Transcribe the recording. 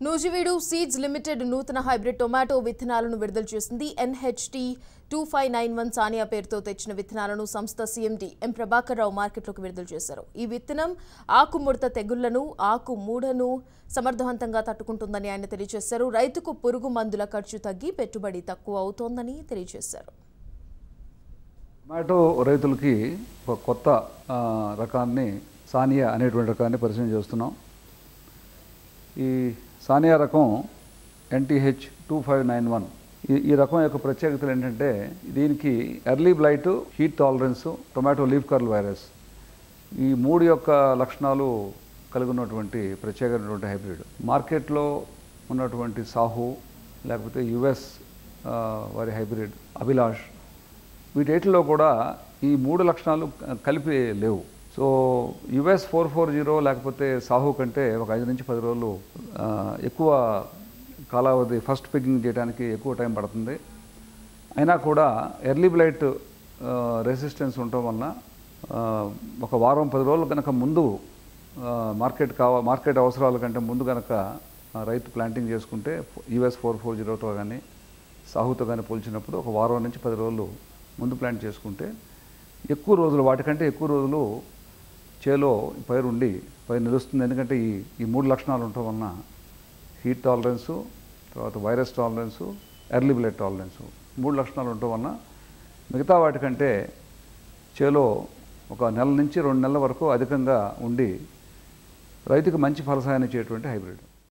Nuzvid seeds limited నూతన hybrid tomato విత్తనాలను విడుదల చేసింది NHT two five nine one Saniya పేరుతో తెచ్చిన విత్తనాలను సంస్థ సీఎండి ఎం ప్రభాకర్ రావు మార్కెట్లోకి విడుదల చేశారు ఈ విత్తనం ఆకు ముడత తెగుళ్లను ఆకు మూడను సమర్థవంతంగా తట్టుకుంటుందని ఆయన తెలియజేశారు రైతుకు పురుగు మందుల ఖర్చు తగ్గి పెట్టుబడి తక్కువ అవుతోందని తెలియజేశారు టమాటో రైతులకి ఒక కొత్త ఆ, రకాన్ని సానియా అనేటువంటి రకాన్ని పరిచయం చేస్తున్నాం ఈ సానియా రకం NTH two five nine one ఈ ఈ రకం యొక్క ప్రత్యేకతలు ఏంటంటే దీనికి early blight heat tolerance tomato leaf curl virus ఈ మూడు యొక్క లక్షణాలు కలిగి ఉన్నటువంటి ప్రత్యేకమైనటువంటి హైబ్రిడ్ మార్కెట్లో ఉన్నటువంటి సాహు లేకపోతే యుఎస్ వారి హైబ్రిడ్ అభిలాష్ వీటిలో కూడా ఈ మూడు లక్షణాలు క- కలిపి లేవు so US four four zero లేకపోతే సాహు కంటే ఒక ఐదు నుంచి పది రోజులు ఆ, ఎక్కువ కాలావధి ఫస్ట్ పికింగ్ చేయడానికి ఎక్కువ టైం పడుతుంది అయినా కూడా ఎర్లీ బ్లైట్ రెసిస్టెన్స్ ఉండటం వలన ఆ, ఒక వారం పది రోజులు కనుక ముందు ఆ, మార్కెట్ కావ మార్కెట్ అవసరాల కంటే ముందు కనుక ఆ, రైతు ప్లాంటింగ్ చేసుకుంటే యుఎస్ ఫోర్ ఫోర్ జీరోతో కానీ సాహుతో కానీ పోల్చినప్పుడు ఒక వారం నుంచి పది రోజులు ముందు ప్లాంట్ చేసుకుంటే ఎక్కువ రోజులు వాటికంటే ఎక్కువ రోజులు చేలో పైరు ఉండి పైరు నిలుస్తుంది ఎందుకంటే ఈ ఈ మూడు లక్షణాలు ఉండటం వలన హీట్ టాలరెన్సు తర్వాత virus tolerance early blood tolerance మూడు లక్షణాలు ఉండటం వలన మిగతా వాటికంటే చేలో ఒక నెల నుంచి రెండు నెలల వరకు అధికంగా ఉండి రైతుకు మంచి ఫలసాయాన్ని ఇచ్చేటువంటి హైబ్రిడ్